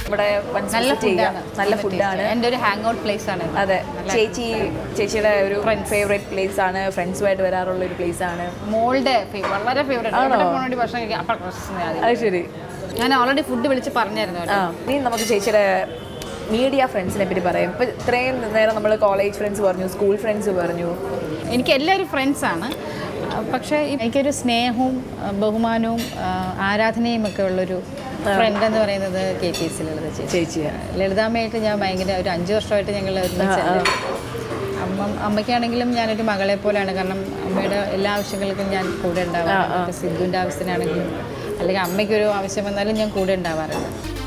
ഇവിടെ once നല്ല visit ചെയ്യുക. ഫുഡാണ് നല്ല ഫുഡാണ് എൻ്റെ ഒരു ഹാങ് ഔട്ട് പ്ലേസ് ആണ് ഇത്. അതെ ചേച്ചി ചേച്ചിയുടെ ഒരു ഫേവറേറ്റ് പ്ലേസ് ആണ് ഫ്രണ്ട്സുമായിട്ട് വരാറുള്ള ഒരു പ്ലേസ് ആണ് മോളുടെ ഫേ- വളരെ ഫേവറേറ്റ് അവിടെ പോകാൻ വേണ്ടി ഭക്ഷണം കഴിക്കാൻ അപ്പോൾ പ്രശ്നം ആദ്യം. അത് ശരി ഞാൻ ഓൾറെഡി ഫുഡ് വിളിച്ച് പറഞ്ഞായിരുന്നു ആ കേട്ടോ. ഇനി നമുക്ക് ചേച്ചിയുടെ മീഡിയ ഫ്രണ്ട്സിനെ പറ്റി പറയാം ഇപ്പം ഇത്രയും നേരം നമ്മൾ കോളേജ് ഫ്രണ്ട്സ് പറഞ്ഞു സ്കൂൾ ഫ്രണ്ട്സ് പറഞ്ഞു എനിക്ക് എല്ലാവരും ഫ്രണ്ട്സാണ് പക്ഷേ എനിക്കൊരു സ്നേഹവും ആ, ബഹുമാനവും ആ, ആരാധനയും ഒക്കെ ഉള്ളൊരു ഫ്രണ്ട് എന്ന് പറയുന്നത് കെ പി എസ് ലളിത ചേച്ചി ചേച്ചിയാണ് ലളിതാമ്മയായിട്ട് ഞാൻ ഭയങ്കര ഒരു അഞ്ച് വർഷമായിട്ട് ഞങ്ങൾ ഒരുമിച്ചല്ലേ അമ്മ അമ്മയ്ക്കാണെങ്കിലും ഞാനൊരു മകളെ പോലെയാണ് കാരണം അമ്മയുടെ എല്ലാ ആവശ്യങ്ങൾക്കും ഞാൻ കൂടെ ഉണ്ടാവാറുണ്ട് സിദ്ധുവിൻ്റെ ആവശ്യത്തിനാണെങ്കിലും അല്ലെങ്കിൽ അമ്മയ്ക്കൊരു ആവശ്യം വന്നാലും ഞാൻ കൂടെ ഉണ്ടാവാറുണ്ട്